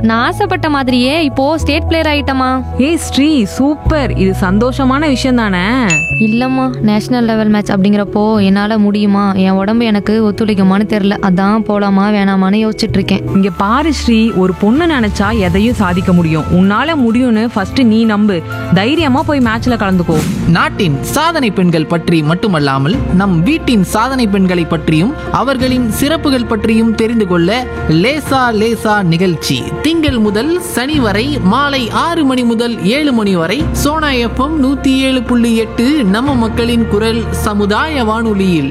நான் ஆசைப்பட்ட மாதிரியே இப்போ ஸ்டேட் பிளேயர் ஆயிட்டமா ஏய் ஸ்ரீ சூப்பர் இது சந்தோஷமான விஷயம் தானே இல்லம்மா நேஷனல் லெவல் மேட்ச் அப்படிங்கிறப்போ என்னால முடியுமா என் உடம்பு எனக்கு ஒத்துழைக்குமான்னு தெரியல அதான் போலாமா வேணாமான்னு யோசிச்சுட்டு இருக்கேன் இங்க பாரு ஸ்ரீ ஒரு பொண்ணு நினைச்சா எதையும் சாதிக்க முடியும் உன்னால முடியும்னு ஃபர்ஸ்ட் நீ நம்பு தைரியமா போய் மேட்ச்ல கலந்துக்கோ நாட்டின் சாதனை பெண்கள் பற்றி மட்டுமல்லாமல் நம் வீட்டின் சாதனை பெண்களை பற்றியும் அவர்களின் சிறப்புகள் பற்றியும் தெரிந்து கொள்ள லேசா லேசா நிகழ்ச்சி திங்கள் முதல் சனி வரை மாலை ஆறு மணி முதல் ஏழு மணி வரை சோனா எஃப்எம் நூத்தி ஏழு புள்ளி எட்டு நம்ம மக்களின் குரல் சமுதாய வானொலியில்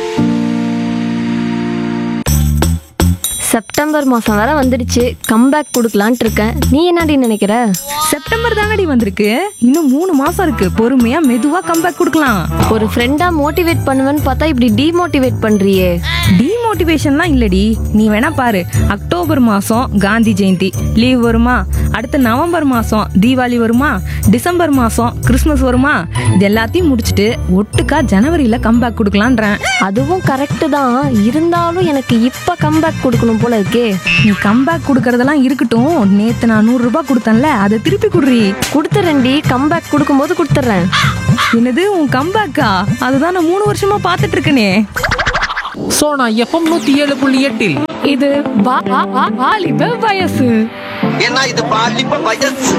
செப்டம்பர் மாதம் வேற வந்துடுச்சு கம்பேக் கொடுக்கலான்ட்டு இருக்கேன் நீ என்னடி நினைக்கிற செப்டம்பர் தானடி வந்திருக்கு இன்னும் மூணு மாசம் இருக்கு பொறுமையா மெதுவா கம்பேக் கொடுக்கலாம் ஒரு ஃப்ரெண்டா மோட்டிவேட் பண்ணுவேன்னு பார்த்தா இப்படி டிமோட்டிவேட் பண்றியே டிமோட்டிவேஷன்லாம் இல்லடி நீ வேணா பாரு அக்டோபர் மாசம் காந்தி ஜெயந்தி லீவ் வருமா அடுத்து நவம்பர் மாசம் தீபாவளி வருமா டிசம்பர் மாசம் கிறிஸ்மஸ் வருமா இது எல்லாத்தையும் முடிச்சுட்டு ஒட்டுக்கா ஜனவரியில கம்பேக் கொடுக்கலான்றேன் அதுவும் கரெக்டு தான் இருந்தாலும் எனக்கு இப்ப கம்பேக் கொடுக்கணும் போல இருக்கே நீ கம்பேக் கொடுக்கறதெல்லாம் இருக்கட்டும் நேத்து நான் நூறு ரூபாய் கொடுத்தேன்ல அதை திருப்பி குடுறி கொடுத்துறேன்டி கம்பேக் கொடுக்கும்போது கொடுத்துட்றேன் என்னது உன் கம்பேக்கா அதுதான் நான் மூணு வருஷமா பார்த்துட்டு இருக்கனே சோனா எஃப்எம் நூத்தி ஏழு புள்ளி எட்டில் இது வாலிப வயசு ஏன்னா இது பாலிப்ப வயசு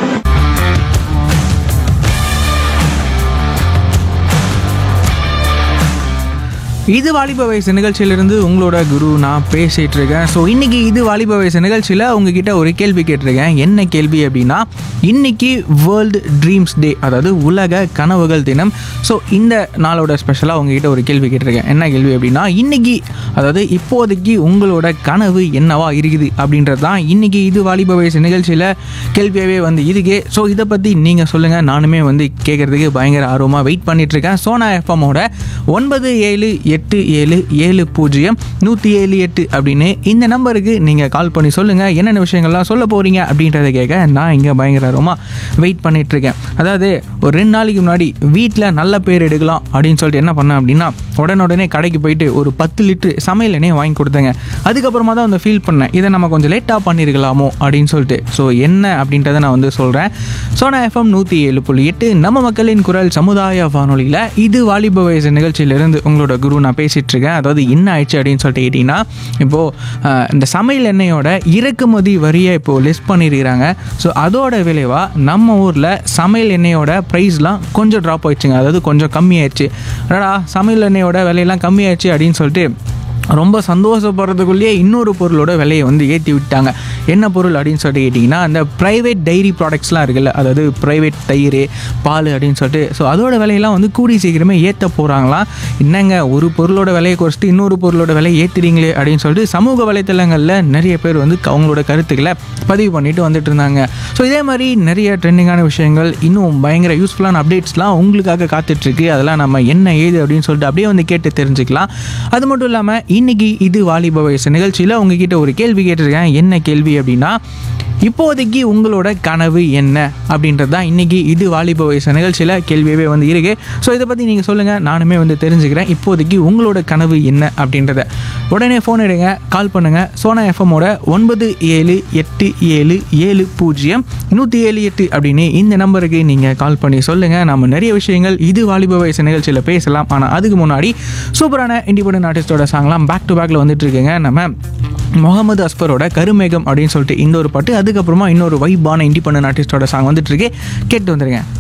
இது வாலிப வயசு நிகழ்ச்சியிலிருந்து உங்களோட குரு நான் பேசிட்டு இருக்கேன் ஸோ இன்னைக்கு இது வாலிப வயசு நிகழ்ச்சியில் உங்ககிட்ட ஒரு கேள்வி கேட்டிருக்கேன் என்ன கேள்வி அப்படின்னா இன்னைக்கு வேர்ல்டு ட்ரீம்ஸ் டே அதாவது உலக கனவுகள் தினம் ஸோ இந்த நாளோட ஸ்பெஷலாக உங்ககிட்ட ஒரு கேள்வி கேட்டிருக்கேன் என்ன கேள்வி அப்படின்னா இன்னைக்கு அதாவது இப்போதைக்கு உங்களோட கனவு என்னவா இருக்குது அப்படின்றது தான் இன்னைக்கு இது வாலிப வயசு நிகழ்ச்சியில் கேள்வியாகவே வந்து இதுக்கே ஸோ இதை பற்றி நீங்கள் சொல்லுங்கள் நானுமே வந்து கேட்குறதுக்கு பயங்கர ஆர்வமாக வெயிட் பண்ணிட்டு இருக்கேன் சோனா எஃப்எம்மோட ஒன்பது ஏழு எட்டு ஏழு ஏழு பூஜ்ஜியம் நூற்றி ஏழு எட்டு அப்படின்னு இந்த நம்பருக்கு நீங்கள் கால் பண்ணி சொல்லுங்கள் என்னென்ன விஷயங்கள்லாம் சொல்ல போகிறீங்க அப்படின்றத கேட்க நான் இங்கே பயங்கர ஆர்வமாக வெயிட் பண்ணிட்டு இருக்கேன் அதாவது ஒரு ரெண்டு நாளைக்கு முன்னாடி வீட்டில் நல்ல பேர் எடுக்கலாம் அப்படின்னு சொல்லிட்டு என்ன பண்ணேன் அப்படின்னா உடனுடனே கடைக்கு போயிட்டு ஒரு பத்து லிட்டரு சமையல் எண்ணெய் வாங்கி கொடுத்தேங்க அதுக்கப்புறமா தான் வந்து ஃபீல் பண்ணேன் இதை நம்ம கொஞ்சம் லேட்டாக பண்ணியிருக்கலாமோ அப்படின்னு சொல்லிட்டு ஸோ என்ன அப்படின்றத நான் வந்து சொல்கிறேன் சோனா எஃப்எம் நூற்றி ஏழு புள்ளி எட்டு நம்ம மக்களின் குரல் சமுதாய வானொலியில் இது வாலிப வயசு நிகழ்ச்சியிலிருந்து உங்களோட குரு நான் பேசிகிட்டு இருக்கேன் அதாவது என்ன ஆயிடுச்சு அப்படின்னு சொல்லிட்டு கேட்டிங்கன்னா இப்போது இந்த சமையல் எண்ணெயோட இறக்குமதி வரியை இப்போது லிஸ்ட் பண்ணியிருக்கிறாங்க ஸோ அதோட விளைவாக நம்ம ஊரில் சமையல் எண்ணெயோட ப்ரைஸ்லாம் கொஞ்சம் ட்ராப் ஆயிடுச்சுங்க அதாவது கொஞ்சம் கம்மியாயிடுச்சு அடடா சமையல் எண்ணெயோட விலையெல்லாம் கம்மியாயிடுச்சு அப்படின்னு சொல்லிட்டு ரொம்ப சந்தோஷப்படுறதுக்குள்ளேயே இன்னொரு பொருளோட விலையை வந்து ஏற்றி விட்டாங்க என்ன பொருள் அப்படின்னு சொல்லிட்டு கேட்டிங்கன்னா அந்த ப்ரைவேட் டைரி ப்ராடக்ட்ஸ்லாம் இருக்குல்ல அதாவது ப்ரைவேட் தயிர் பால் அப்படின்னு சொல்லிட்டு ஸோ அதோட விலையெல்லாம் வந்து கூடி சீக்கிரமே ஏற்ற போகிறாங்களாம் என்னங்க ஒரு பொருளோட விலையை குறைச்சிட்டு இன்னொரு பொருளோட விலையை ஏற்றுறீங்களே அப்படின்னு சொல்லிட்டு சமூக வலைத்தளங்களில் நிறைய பேர் வந்து அவங்களோட கருத்துக்களை பதிவு பண்ணிட்டு வந்துட்டு இருந்தாங்க ஸோ இதே மாதிரி நிறைய ட்ரெண்டிங்கான விஷயங்கள் இன்னும் பயங்கர யூஸ்ஃபுல்லான அப்டேட்ஸ்லாம் உங்களுக்காக காத்துட்ருக்கு அதெல்லாம் நம்ம என்ன ஏது அப்படின்னு சொல்லிட்டு அப்படியே வந்து கேட்டு தெரிஞ்சுக்கலாம் அது மட்டும் இல்லாமல் இன்னைக்கு இது வாலிப வயசு நிகழ்ச்சியில் உங்ககிட்ட ஒரு கேள்வி கேட்டிருக்கேன் என்ன கேள்வி அப்படின்னா இப்போதைக்கு உங்களோட கனவு என்ன அப்படின்றது தான் இன்றைக்கி இது வாலிப வயசு நிகழ்ச்சியில் கேள்வியவே வந்து இருக்கு ஸோ இதை பற்றி நீங்கள் சொல்லுங்கள் நானுமே வந்து தெரிஞ்சுக்கிறேன் இப்போதைக்கு உங்களோட கனவு என்ன அப்படின்றத உடனே ஃபோன் எடுங்க கால் பண்ணுங்கள் சோனா எஃப்எம்மோட ஒன்பது ஏழு எட்டு ஏழு ஏழு பூஜ்ஜியம் நூற்றி ஏழு எட்டு அப்படின்னு இந்த நம்பருக்கு நீங்கள் கால் பண்ணி சொல்லுங்கள் நம்ம நிறைய விஷயங்கள் இது வாலிப வயசு நிகழ்ச்சியில் பேசலாம் ஆனால் அதுக்கு முன்னாடி சூப்பரான இண்டிபெண்டன்ட் ஆர்டிஸ்டோட சாங்லாம் பேக் டு பேக்கில் வந்துட்டு இருக்குங்க நம்ம முகமது அஸ்பரோட கருமேகம் அப்படின்னு சொல்லிட்டு இந்த ஒரு பாட்டு அதுக்கப்புறமா இன்னொரு வைபான இண்டிபெண்டன்ட் ஆர்டிஸ்டோட சாங் வந்துட்டு இருக்கு கேட்டு வந்துருங்க